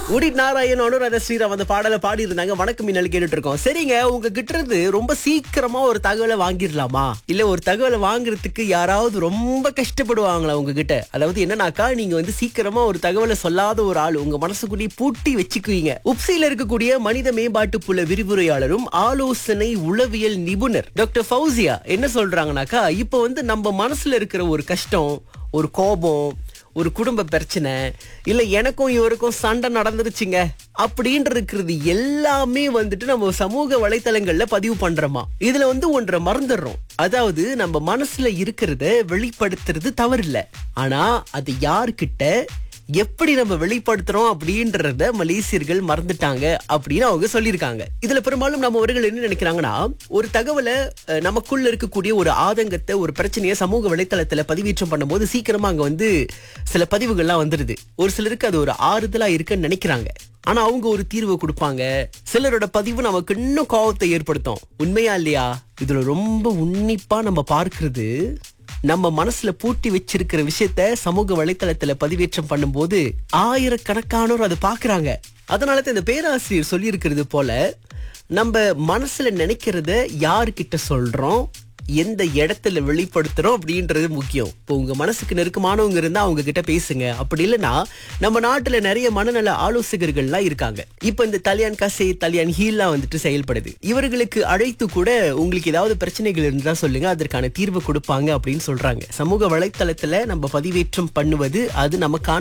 உடிட் நாராயண் அனுராதா ஸ்ரீராம் அந்த பாடலை பாடி இருந்தாங்க வணக்கம் மின்னல் கேட்டுட்டு இருக்கோம் சரிங்க உங்க கிட்ட இருந்து ரொம்ப சீக்கிரமா ஒரு தகவலை வாங்கிடலாமா இல்ல ஒரு தகவலை வாங்குறதுக்கு யாராவது ரொம்ப கஷ்டப்படுவாங்களா உங்ககிட்ட அதாவது என்னன்னாக்கா நீங்க வந்து சீக்கிரமா ஒரு தகவலை சொல்லாத ஒரு ஆள் உங்க மனசுக்குள்ளே பூட்டி வச்சுக்குவீங்க உப்சியில இருக்கக்கூடிய மனித மேம்பாட்டு புல விரிவுரையாளரும் ஆலோசனை உளவியல் நிபுணர் டாக்டர் ஃபௌசியா என்ன சொல்றாங்கனாக்கா இப்போ வந்து நம்ம மனசுல இருக்கிற ஒரு கஷ்டம் ஒரு கோபம் ஒரு குடும்ப பிரச்சனை இல்ல எனக்கும் இவருக்கும் சண்டை நடந்துருச்சுங்க அப்படின்னு இருக்கிறது எல்லாமே வந்துட்டு நம்ம சமூக வலைத்தளங்கள்ல பதிவு பண்றோமா இதுல வந்து ஒன்றை மறந்துடுறோம் அதாவது நம்ம மனசுல இருக்கிறத வெளிப்படுத்துறது தவறில்ல ஆனா அது யார்கிட்ட எப்படி நம்ம வெளிப்படுத்துறோம் அப்படின்றத மலேசியர்கள் மறந்துட்டாங்க அப்படின்னு அவங்க சொல்லியிருக்காங்க இதுல பெரும்பாலும் நம்ம அவர்கள் என்ன நினைக்கிறாங்கன்னா ஒரு தகவலை அஹ், நமக்குள்ள இருக்கக்கூடிய ஒரு ஆதங்கத்தை ஒரு பிரச்சனையை சமூக வலைத்தளத்துல பதிவேற்றம் பண்ணும்போது சீக்கிரமா அங்க வந்து சில பதிவுகள்லாம் வந்துடுது ஒரு சிலருக்கு அது ஒரு ஆறுதலா இருக்குன்னு நினைக்கிறாங்க ஆனா அவங்க ஒரு தீர்வு கொடுப்பாங்க சிலரோட பதிவு நமக்கு இன்னும் கோபத்தை ஏற்படுத்தும் உண்மையா இல்லையா இதுல ரொம்ப உன்னிப்பா நம்ம பார்க்கிறது நம்ம மனசுல பூட்டி வச்சிருக்கிற விஷயத்த சமூக வலைத்தளத்துல பதிவேற்றம் பண்ணும்போது ஆயிரக்கணக்கானோர் அதை பாக்குறாங்க அதனால தான் இந்த பேராசிரியர் சொல்லியிருக்கிறது போல நம்ம மனசுல நினைக்கிறத யாருக்கிட்ட சொல்றோம் எந்த இடத்துல வெளிப்படுத்துறோம் அப்படின்றது முக்கியம் இப்போ உங்க மனசுக்கு நெருக்கமானவங்க இருந்தா அவங்க கிட்ட பேசுங்க அப்படி இல்லைன்னா நம்ம நாட்டுல நிறைய மனநல ஆலோசகர்கள்லாம் இருக்காங்க இப்ப இந்த தலியான் கசை தலியான் ஹீல்லாம் வந்துட்டு செயல்படுது இவர்களுக்கு அழைத்து கூட உங்களுக்கு ஏதாவது பிரச்சனைகள் இருந்தா சொல்லுங்க அதற்கான தீர்வு கொடுப்பாங்க அப்படின்னு சொல்றாங்க சமூக வலைத்தளத்துல நம்ம பதிவேற்றம் பண்ணுவது அது நமக்கான